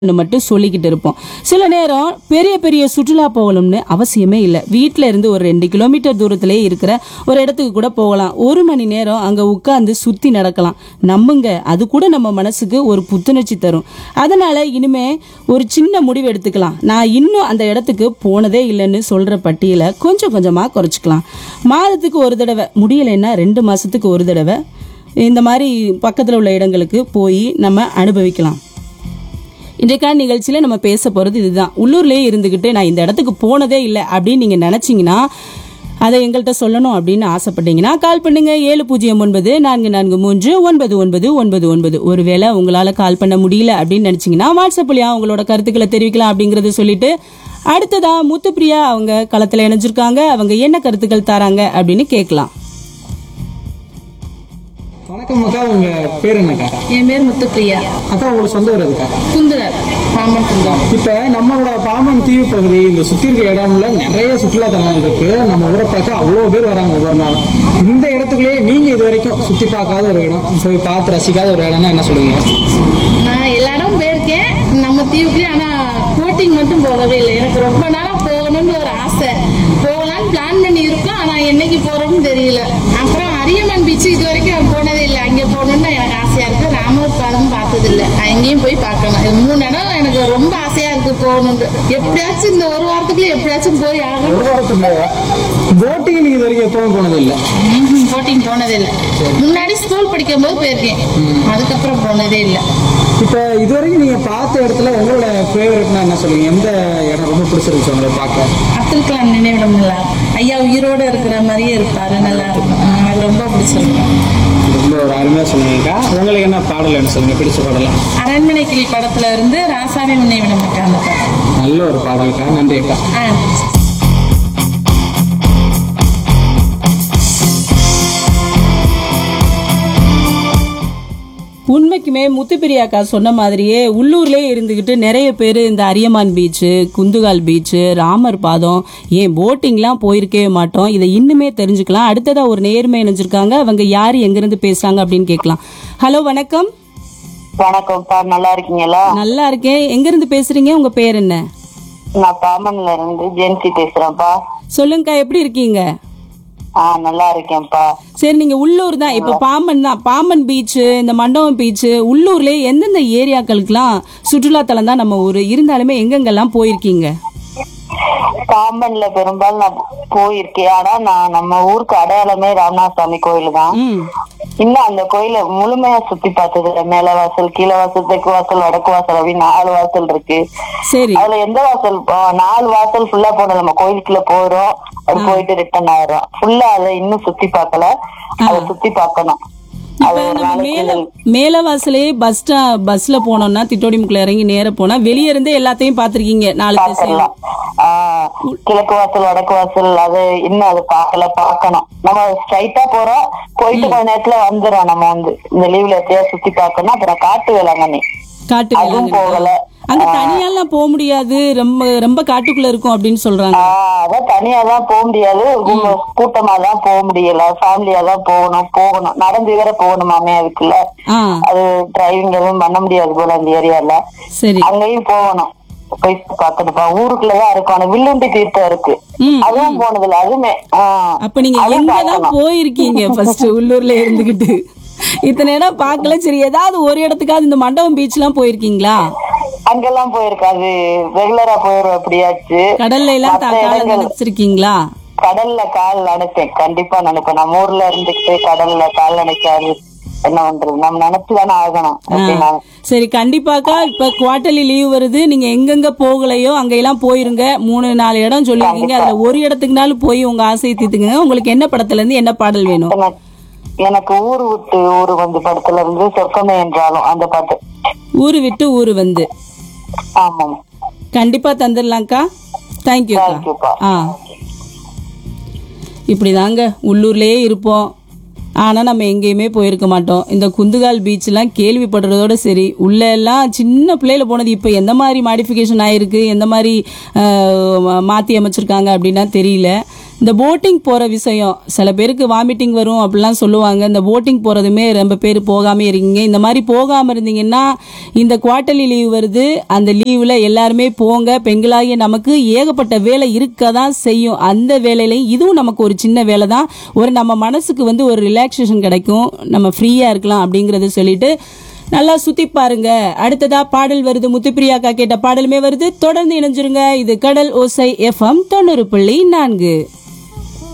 ன்னு மட்டும் சொல்லிக்கிட்டு இருப்போம் சில நேரம் பெரிய பெரிய சுற்றுலா போகணும்னு அவசியமே இல்லை வீட்டில் இருந்து ஒரு ரெண்டு கிலோமீட்டர் தூரத்திலே இருக்கிற ஒரு இடத்துக்கு கூட போகலாம் ஒரு மணி நேரம் அங்கே உட்காந்து சுற்றி நடக்கலாம் நம்புங்க அது கூட நம்ம மனசுக்கு ஒரு புத்துணர்ச்சி தரும் அதனால இனிமே ஒரு சின்ன முடிவு எடுத்துக்கலாம் நான் இன்னும் அந்த இடத்துக்கு போனதே இல்லைன்னு சொல்ற பட்டியலை கொஞ்சம் கொஞ்சமாக குறைச்சிக்கலாம் மாதத்துக்கு ஒரு தடவை முடியலைன்னா ரெண்டு மாசத்துக்கு ஒரு தடவை இந்த மாதிரி பக்கத்தில் உள்ள இடங்களுக்கு போய் நம்ம அனுபவிக்கலாம் இன்றைக்கான நிகழ்ச்சியில் நம்ம பேச போகிறது இதுதான் உள்ளூர்லேயே இருந்துக்கிட்டு நான் இந்த இடத்துக்கு போனதே இல்லை அப்படின்னு நீங்கள் நினச்சிங்கன்னா அதை எங்கள்கிட்ட சொல்லணும் அப்படின்னு ஆசைப்பட்டீங்கன்னா கால் பண்ணுங்க ஏழு பூஜ்ஜியம் ஒன்பது நான்கு நான்கு மூன்று ஒன்பது ஒன்பது ஒன்பது ஒன்பது ஒருவேளை உங்களால் கால் பண்ண முடியல அப்படின்னு நினச்சிங்கன்னா வாட்ஸ்அப்லையா உங்களோட கருத்துக்களை தெரிவிக்கலாம் அப்படிங்கிறத சொல்லிட்டு அடுத்ததா முத்துப்பிரியா அவங்க களத்தில் இணைஞ்சிருக்காங்க அவங்க என்ன கருத்துக்கள் தராங்க அப்படின்னு கேட்கலாம் வணக்கம் அக்கா உங்க பேர் என்னக்கா என் பேர் முத்துப்பிரியா அக்கா உங்களுக்கு சொந்த ஊர் இருக்கா குந்துரர் பாம்பன் குந்தம் இப்ப நம்மளோட பாம்பன் தீவு பகுதி இந்த சுத்தி இருக்க இடம்ல நிறைய சுற்றுலா தலங்கள் இருக்கு நம்ம ஊரை பார்க்க அவ்வளவு பேர் வராங்க ஒவ்வொரு நாளும் இந்த இடத்துக்குள்ளேயே நீங்க இது வரைக்கும் சுத்தி பார்க்காத ஒரு இடம் போய் பார்த்து ரசிக்காத ஒரு இடம்னா என்ன சொல்லுவீங்க நான் எல்லா இடமும் போயிருக்கேன் நம்ம தீவுக்கு ஆனா போட்டிங் மட்டும் போகவே இல்லை எனக்கு ரொம்ப நாளா போகணும்னு ஒரு ஆசை போகலான்னு பிளான் பண்ணி இருக்கோம் ஆனா என்னைக்கு போறோம்னு தெரியல அப்புறம் அரியமான் பீச் இது வரைக்கும் நான் போனதே இல்லை அங்கே போகணும்னு எனக்கு ஆசையா இருக்கு ராமர் பாலம் பார்த்தது இல்லை அங்கேயும் போய் பார்க்கணும் இது மூணு இடம் எனக்கு ரொம்ப ஆசையா இருக்கு போகணும்னு எப்படியாச்சும் இந்த ஒரு வாரத்துக்குள்ள எப்படியாச்சும் போய் ஆகணும் ஒரு வாரத்துக்கு போட்டிங் நீங்க இது வரைக்கும் எப்பவும் போனது இல்ல போட்டிங் போனதே இல்லை முன்னாடி ஸ்கூல் படிக்கும் போது போயிருக்கேன் அதுக்கப்புறம் போனதே இல்லை இப்ப இது வரைக்கும் நீங்க பார்த்த இடத்துல உங்களோட ஃபேவரட்னா என்ன சொல்லுவீங்க எந்த இடம் ரொம்ப பிடிச்சிருந்துச்சு உங்களை பார்க்க அப்துல் கலாம் நினைவிடம் நல்லா இருக்கும். ஐயா உயிரோட இருக்கிற மாதிரியே இருப்பாரு நல்லா இருக்கும் எனக்கு ரொம்ப பிடிச்சிருக்கும் ரொம்ப ஒரு அருமையா சொன்னீங்கக்கா உங்களுக்கு என்ன பாடல் என்ன சொல்லுங்க பிடிச்ச பாடலாம் அரண்மனை கிளி படத்துல இருந்து ராசாவி நினைவிடம் இருக்கா அந்த படம் நல்ல ஒரு பாடல்க்கா நன்றி அக்கா ஆ உண்மைக்குமே முத்துப்பிரியாக்கா சொன்ன மாதிரியே உள்ளூர்லேயே இருந்துக்கிட்டு நிறைய பேர் இந்த அரியமான் பீச்சு குந்துகால் பீச்சு ராமர் பாதம் ஏன் போட்டிங்லாம் போயிருக்கவே மாட்டோம் இதை இன்னுமே தெரிஞ்சுக்கலாம் அடுத்ததா ஒரு நேர்மை இணைஞ்சிருக்காங்க அவங்க யார் எங்கிருந்து பேசுறாங்க அப்படின்னு கேட்கலாம் ஹலோ வணக்கம் வணக்கம்ப்பா நல்லா இருக்கீங்களா நல்லா இருக்கேன் எங்கிருந்து பேசுறீங்க உங்க பேர் என்ன நான் பாமன்ல இருந்து ஜென்சி பேசுறேன்ப்பா சொல்லுங்கக்கா எப்படி இருக்கீங்க ஆ நல்லா இருக்கேன்ப்பா சரி நீங்க உள்ளூர் தான் இப்ப பாம்பன் தான் பாம்பன் பீச் இந்த மண்டபம் பீச் உள்ளூர்லயே எந்தெந்த ஏரியாக்களுக்கெல்லாம் சுற்றுலா தலம் தான் நம்ம ஊர் இருந்தாலுமே எங்கெங்கெல்லாம் போயிருக்கீங்க பாம்பன்ல பெரும்பாலும் நான் போயிருக்கேன் ஆனா நான் நம்ம ஊருக்கு அடையாளமே ராமநாதசாமி கோயில் தான் ம் இன்னும் அந்த கோயில முழுமையா சுத்தி பார்த்தது இல்ல. மேல வாசல் கீழ வாசல் தெற்கு வாசல் வடக்கு வாசல் அப்படின்னு நாலு வாசல் இருக்கு சரி அதுல எந்த வாசல் ஆ, நாலு வாசல் ஃபுல்லா போனோம் நம்ம கோயிலுக்குள்ள போறோம் அது போயிட்டு ரிட்டர்ன் ஆயிரும் ஃபுல்லா அதை இன்னும் சுத்தி பார்க்கல அதை சுத்தி பார்க்கணும் அது இப்ப ஒரு நம்ம நாளைக்கு மேல மேல வாசலே பஸ் ஸ்டா பஸ்ல போனோம்னா திட்டோடிமுக்குள்ள இறங்கி நேர போனா வெளிய இருந்தே எல்லாத்தையும் பாத்திருக்கீங்க நாலு திசையும் பாத்துடலாம் ஆஹ் கிழக்கு வாசல் வடக்கு வாசல் அது இன்னும் அது பார்க்கல பார்க்கணும் நம்ம ஸ்ட்ரைட்டா போறோம் போயிட்டு கொஞ்ச நேரத்துல வந்துடும் நம்ம வந்து இந்த லீவ்ல எப்படியா சுத்தி பார்க்கணும் அப்புறம் காட்டு வேளாங்கண்ணி காட்டு அதுவும் போகல வேளாங்கண்ணி. அங்க தனியாலாம் போக முடியாது ரொம்ப ரொம்ப காட்டுக்குள்ள இருக்கும் அப்படின்னு சொல்றாங்க ஆஹ் அதான் தனியா தான் போக முடியாது ரொம்ப கூட்டமா தான் போக முடியல ஃபேமிலியா தான் போகணும் போகணும் நடந்து வேற போகணுமாமே அதுக்குள்ள ஆ அது டிரைவிங் எதுவும் பண்ண முடியாது போல அந்த ஏரியால சரி அங்கேயும் போகணும் போய் பார்க்கணும்ப்பா ஊருக்குள்ளதான் இருக்கும் ஆனா வில்லுண்டி தீர்த்தம் இருக்கு ம் அதுவும் போனதில்ல அதுவுமே ஆஹ் அப்ப நீங்க அதுவும் எங்கதான் பார்க்கணும். போயிருக்கீங்க ஃபர்ஸ்ட் உள்ளூர்ல இருந்துகிட்டு இத்தனை இடம் பார்க்கல சரி ஏதாவது ஒரு இடத்துக்காவது இந்த மண்டபம் பீச் எல்லாம் போயிருக்கீங்களா அங்கெல்லாம் போயிருக்காது ரெகுலரா போயிரும் எப்படியாச்சு கடல்ல எல்லாம் மத்த கால இடங்கள் நினைச்சிருக்கீங்களா கடல்ல கால் நினைப்பேன் கண்டிப்பா நினைப்பேன் நம்ம ஊர்ல இருந்துட்டு கடல்ல கால் நினைக்காது என்ன பண்றது நம்ம நினைச்சுதானே ஆகணும் அப்படின்னா சரி கண்டிப்பாக்கா இப்ப குவார்டர்லி லீவ் வருது நீங்க எங்கெங்க போகலையோ அங்க எல்லாம் போயிருங்க மூணு நாலு இடம் சொல்லிருக்கீங்க அதுல ஒரு இடத்துக்குனாலும் போய் உங்க ஆசையை தீர்த்துங்க உங்களுக்கு என்ன படத்துல இருந்து என்ன பாடல் வேணும் எனக்கு- எனக்கு ஊரு விட்டு ஊரு வந்து படத்துல இருந்து சொர்க்கமே என்றாலும் அந்த பாட்டு ஊரு விட்டு ஊரு வந்து ஆமாம் கண்டிப்பா தந்துடலாம்க்கா தேங்க்யூக்கா தேங்க்யூப்பா ஆ இப்படிதாங்க உள்ளூர்லயே இருப்போம் ஆனா நம்ம எங்கேயுமே போயிருக்க மாட்டோம் இந்த குந்துகால் பீச்லாம் கேள்விப்படுறதோட சரி உள்ள எல்லாம் சின்ன பிள்ளையில போனது இப்போ எந்த மாதிரி மாடிஃபிகேஷன் ஆயிருக்கு எந்த மாதிரி ஆஹ், மாத்தி அமைச்சிருக்காங்க அப்படின்னா தெரியல இந்த போட்டிங் போற விஷயம் சில பேருக்கு வாமிட்டிங் வரும் அப்படிலாம் சொல்லுவாங்க இந்த போட்டிங் போறதுமே ரொம்ப பேர் போகாம இருக்கீங்க இந்த மாதிரி போகாம இருந்தீங்கன்னா இந்த குவார்டர்லி லீவ் வருது அந்த லீவ்ல எல்லாருமே போங்க பெண்களாகிய நமக்கு ஏகப்பட்ட வேலை இருக்க தான் செய்யும் அந்த வேலையிலையும் இதுவும் நமக்கு ஒரு சின்ன வேலை தான் ஒரு நம்ம மனசுக்கு வந்து ஒரு ரிலாக்ஸேஷன் கிடைக்கும் நம்ம ஃப்ரீயா இருக்கலாம் அப்படிங்கறத சொல்லிட்டு நல்லா சுத்தி பாருங்க அடுத்ததா பாடல் வருது முத்துப்பிரியாக்கா கேட்ட பாடலுமே வருது தொடர்ந்து இணைஞ்சிருங்க இது கடல் ஓசை எஃப்எம் தொண்ணூறு புள்ளி நான்கு